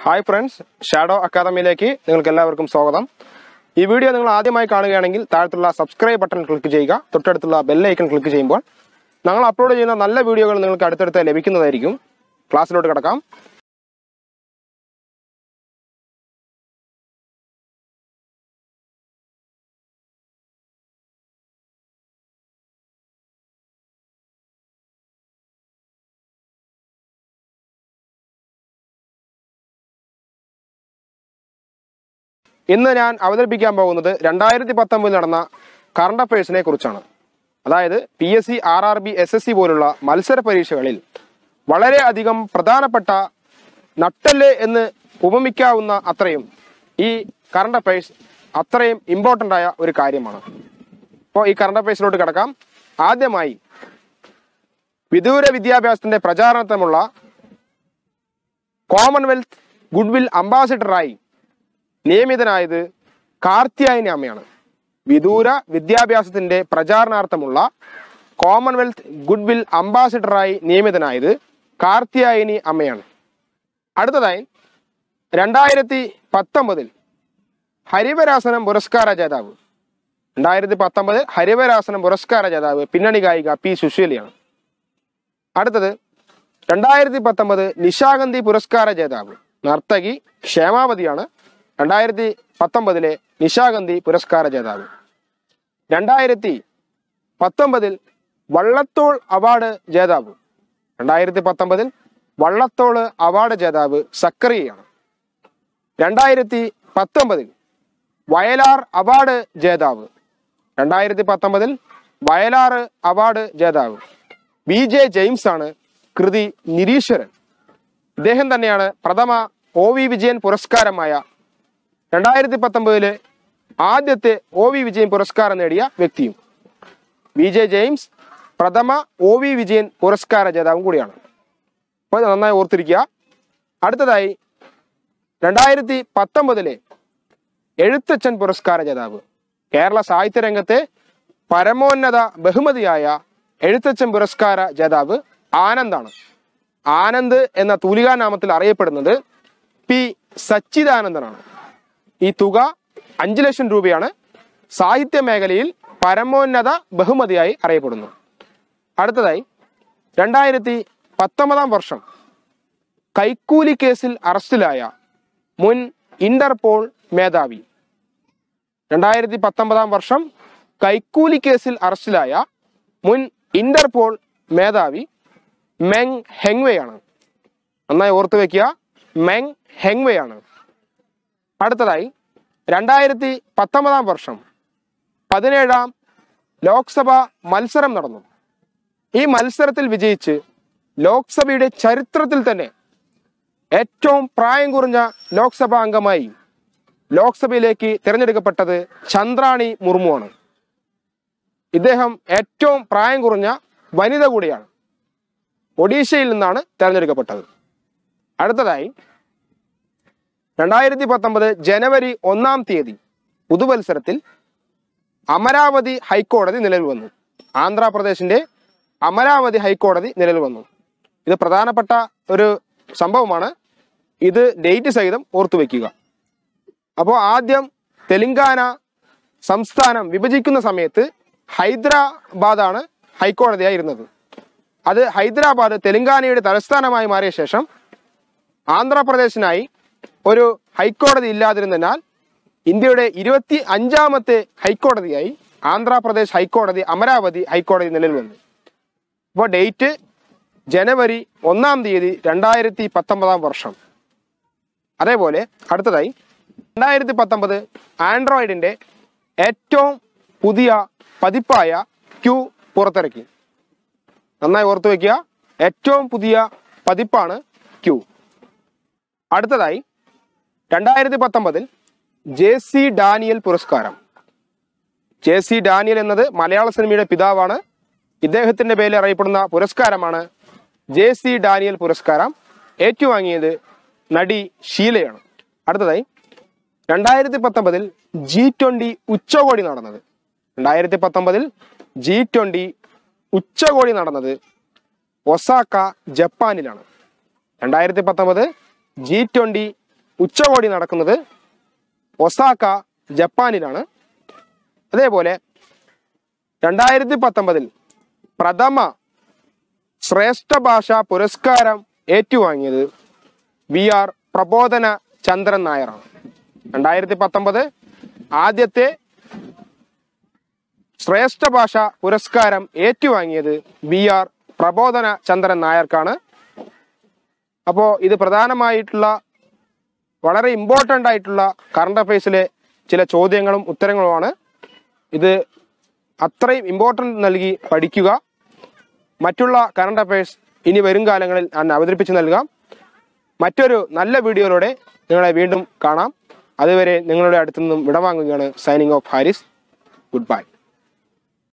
hi friends shadow അക്കാദമിയിലേക്ക് നിങ്ങൾക്ക് എല്ലാവർക്കും സ്വാഗതം ഈ വീഡിയോ നിങ്ങൾ ആദ്യമായി കാണുകയാണെങ്കിൽ താഴത്തുള്ള സബ്സ്ക്രൈബ് ബട്ടൺ ക്ലിക്ക് ചെയ്യുക തൊട്ടടുത്തുള്ള ബെല്ലൈക്കൺ ക്ലിക്ക് ചെയ്യുമ്പോൾ ഞങ്ങൾ അപ്ലോഡ് ചെയ്യുന്ന നല്ല വീഡിയോകൾ നിങ്ങൾക്ക് അടുത്തടുത്ത് ലഭിക്കുന്നതായിരിക്കും ക്ലാസ്സിലോട്ട് കിടക്കാം ഇന്ന് ഞാൻ അവതരിപ്പിക്കാൻ പോകുന്നത് രണ്ടായിരത്തി പത്തൊമ്പതിൽ നടന്ന കറണ്ട് അഫയേഴ്സിനെ കുറിച്ചാണ് അതായത് P S C R R B S S C പോലുള്ള മത്സര പരീക്ഷകളിൽ വളരെയധികം പ്രധാനപ്പെട്ട നട്ടല് എന്ന് ഉപമിക്കാവുന്ന അത്രയും ഈ കറണ്ട് അഫയേഴ്സ് അത്രയും ഇമ്പോർട്ടൻ്റ് ആയ ഒരു കാര്യമാണ് അപ്പോൾ ഈ കറണ്ട് അഫയേഴ്സിലോട്ട് കിടക്കാം ആദ്യമായി വിദൂര വിദ്യാഭ്യാസത്തിന്റെ പ്രചാരണത്തിനുള്ള കോമൺവെൽത്ത് ഗുഡ്വിൽ അംബാസിഡറായി നിയമിതനായത് കാർത്തിയായനി അമ്മയാണ് വിദൂര വിദ്യാഭ്യാസത്തിന്റെ പ്രചാരണാർത്ഥമുള്ള കോമൺവെൽത്ത് ഗുഡ്വിൽ അംബാസിഡറായി നിയമിതനായത് കാർത്തിയായനി അമ്മയാണ് അടുത്തതായി രണ്ടായിരത്തി പത്തൊമ്പതിൽ ഹരിവരാസനം പുരസ്കാര ജേതാവ് രണ്ടായിരത്തി പത്തൊമ്പത് ഹരിവരാസനം പുരസ്കാര ജേതാവ് പിന്നണി ഗായിക പി സുശീലയാണ് അടുത്തത് രണ്ടായിരത്തി പത്തൊമ്പത് നിശാഗന്ധി പുരസ്കാര ജേതാവ് നർത്തകി ക്ഷേമാവതിയാണ് രണ്ടായിരത്തി പത്തൊമ്പതിലെ നിശാഗന്ധി പുരസ്കാര ജേതാവ് രണ്ടായിരത്തി പത്തൊമ്പതിൽ വള്ളത്തോൾ അവാർഡ് ജേതാവ് രണ്ടായിരത്തി പത്തൊമ്പതിൽ വള്ളത്തോൾ അവാർഡ് ജേതാവ് സക്കറിയയാണ് രണ്ടായിരത്തി പത്തൊമ്പതിൽ വയലാർ അവാർഡ് ജേതാവ് രണ്ടായിരത്തി പത്തൊമ്പതിൽ വയലാർ അവാർഡ് ജേതാവ് ബി ജെ ജെയിംസ് ആണ് കൃതി നിരീശ്വരൻ ഇദ്ദേഹം തന്നെയാണ് പ്രഥമ ഒ വി വിജയൻ പുരസ്കാരമായ രണ്ടായിരത്തി പത്തൊമ്പതിലെ ആദ്യത്തെ ഒ വി വിജയൻ പുരസ്കാരം നേടിയ വ്യക്തിയും വി ജെ ജെയിംസ് പ്രഥമ ഒ വി വിജയൻ പുരസ്കാര ജേതാവും കൂടിയാണ് അപ്പോൾ ഇത് നന്നായി ഓർത്തിരിക്കുക അടുത്തതായി രണ്ടായിരത്തി പത്തൊമ്പതിലെ എഴുത്തച്ഛൻ പുരസ്കാര ജേതാവ് കേരള സാഹിത്യ രംഗത്തെ പരമോന്നത ബഹുമതിയായ എഴുത്തച്ഛൻ പുരസ്കാര ജേതാവ് ആനന്ദാണ് ആനന്ദ് എന്ന തൂലികാനാമത്തിൽ അറിയപ്പെടുന്നത് പി സച്ചിദാനന്ദനാണ് ഈ തുക അഞ്ചു ലക്ഷം രൂപയാണ് സാഹിത്യ മേഖലയിൽ പരമോന്നത ബഹുമതിയായി അറിയപ്പെടുന്നു അടുത്തതായി രണ്ടായിരത്തി പത്തൊമ്പതാം വർഷം കൈക്കൂലി കേസിൽ അറസ്റ്റിലായ മുൻ ഇന്റർപോൾ മേധാവി രണ്ടായിരത്തി പത്തൊമ്പതാം വർഷം കൈക്കൂലി കേസിൽ അറസ്റ്റിലായ മുൻ ഇന്റർപോൾ മേധാവി മെങ് ഹെങ്വെയാണ് നന്നായി ഓർത്തു വെക്കുക മെങ് ഹെങ്വെയാണ് അടുത്തതായി രണ്ടായിരത്തി പത്തൊമ്പതാം വർഷം പതിനേഴാം ലോക്സഭ മത്സരം നടന്നു ഈ മത്സരത്തിൽ വിജയിച്ച് ലോക്സഭയുടെ ചരിത്രത്തിൽ തന്നെ ഏറ്റവും പ്രായം കുറഞ്ഞ ലോക്സഭാ അംഗമായി ലോക്സഭയിലേക്ക് തിരഞ്ഞെടുക്കപ്പെട്ടത് ചന്ദ്രാണി മുർമുവാണ് ഇദ്ദേഹം ഏറ്റവും പ്രായം കുറഞ്ഞ വനിത കൂടിയാണ് ഒഡീഷയിൽ നിന്നാണ് തെരഞ്ഞെടുക്കപ്പെട്ടത് അടുത്തതായി രണ്ടായിരത്തി പത്തൊമ്പത് ജനുവരി ഒന്നാം തീയതി പുതുവത്സരത്തിൽ അമരാവതി ഹൈക്കോടതി നിലവിൽ വന്നു ആന്ധ്രാപ്രദേശിന്റെ അമരാവതി ഹൈക്കോടതി നിലവിൽ വന്നു ഇത് പ്രധാനപ്പെട്ട ഒരു സംഭവമാണ് ഇത് ഡേറ്റ് സഹിതം ഓർത്തു വെക്കുക അപ്പോൾ ആദ്യം തെലങ്കാന സംസ്ഥാനം വിഭജിക്കുന്ന സമയത്ത് ഹൈദരാബാദാണ് ഹൈക്കോടതിയായിരുന്നത് അത് ഹൈദരാബാദ് തെലങ്കാനയുടെ തലസ്ഥാനമായി മാറിയ ശേഷം ആന്ധ്രാപ്രദേശിനായി ഒരു ഹൈക്കോടതി ഇല്ലാതിരുന്നതിനാൽ ഇന്ത്യയുടെ ഇരുപത്തി അഞ്ചാമത്തെ ഹൈക്കോടതിയായി ആന്ധ്രാപ്രദേശ് ഹൈക്കോടതി അമരാവതി ഹൈക്കോടതി നിലവിൽ വന്നു അപ്പോൾ ഡേറ്റ് ജനുവരി ഒന്നാം തീയതി രണ്ടായിരത്തി പത്തൊമ്പതാം വർഷം അതേപോലെ അടുത്തതായി രണ്ടായിരത്തി പത്തൊമ്പത് ആൻഡ്രോയിഡിന്റെ ഏറ്റവും പുതിയ പതിപ്പായ ക്യൂ പുറത്തിറക്കി നന്നായി ഓർത്തു വെക്കുക ഏറ്റവും പുതിയ പതിപ്പാണ് ക്യൂ അടുത്തതായി രണ്ടായിരത്തി പത്തൊമ്പതിൽ ജെ സി ഡാനിയൽ പുരസ്കാരം ജെ സി ഡാനിയൽ എന്നത് മലയാള സിനിമയുടെ പിതാവാണ് ഇദ്ദേഹത്തിന്റെ പേരിൽ അറിയപ്പെടുന്ന പുരസ്കാരമാണ് ജെ സി ഡാനിയൽ പുരസ്കാരം ഏറ്റുവാങ്ങിയത് നടി ഷീലയാണ് അടുത്തതായി രണ്ടായിരത്തി പത്തൊമ്പതിൽ ജി ട്വന്റി ഉച്ചകോടി നടന്നത് രണ്ടായിരത്തി പത്തൊമ്പതിൽ ജി ട്വന്റി ഉച്ചകോടി നടന്നത് ഒസാക്ക ജപ്പാനിലാണ് രണ്ടായിരത്തി പത്തൊമ്പത് ജി ട്വന്റി ഉച്ചകോടി നടക്കുന്നത് ഒസാക്ക ജപ്പാനിലാണ് അതേപോലെ രണ്ടായിരത്തി പത്തൊമ്പതിൽ പ്രഥമ ശ്രേഷ്ഠ ഭാഷാ പുരസ്കാരം ഏറ്റുവാങ്ങിയത് വി ആർ പ്രബോധന ചന്ദ്രൻ നായരാണ് രണ്ടായിരത്തി പത്തൊമ്പത് ആദ്യത്തെ ശ്രേഷ്ഠ ഭാഷ പുരസ്കാരം ഏറ്റുവാങ്ങിയത് വി ആർ പ്രബോധന ചന്ദ്രൻ നായർക്കാണ് അപ്പോൾ ഇത് പ്രധാനമായിട്ടുള്ള വളരെ ഇമ്പോർട്ടൻ്റ് ആയിട്ടുള്ള കറണ്ട് അഫയേഴ്സിലെ ചില ചോദ്യങ്ങളും ഉത്തരങ്ങളുമാണ് ഇത് അത്രയും ഇമ്പോർട്ടൻ്റ് നൽകി പഠിക്കുക മറ്റുള്ള കറണ്ട് അഫയേഴ്സ് ഇനി വരും കാലങ്ങളിൽ ഞാൻ അവതരിപ്പിച്ച് നൽകാം മറ്റൊരു നല്ല വീഡിയോയിലൂടെ നിങ്ങളെ വീണ്ടും കാണാം അതുവരെ നിങ്ങളുടെ അടുത്തു നിന്നും വിടവാങ്ങുകയാണ് signing off Haris good bye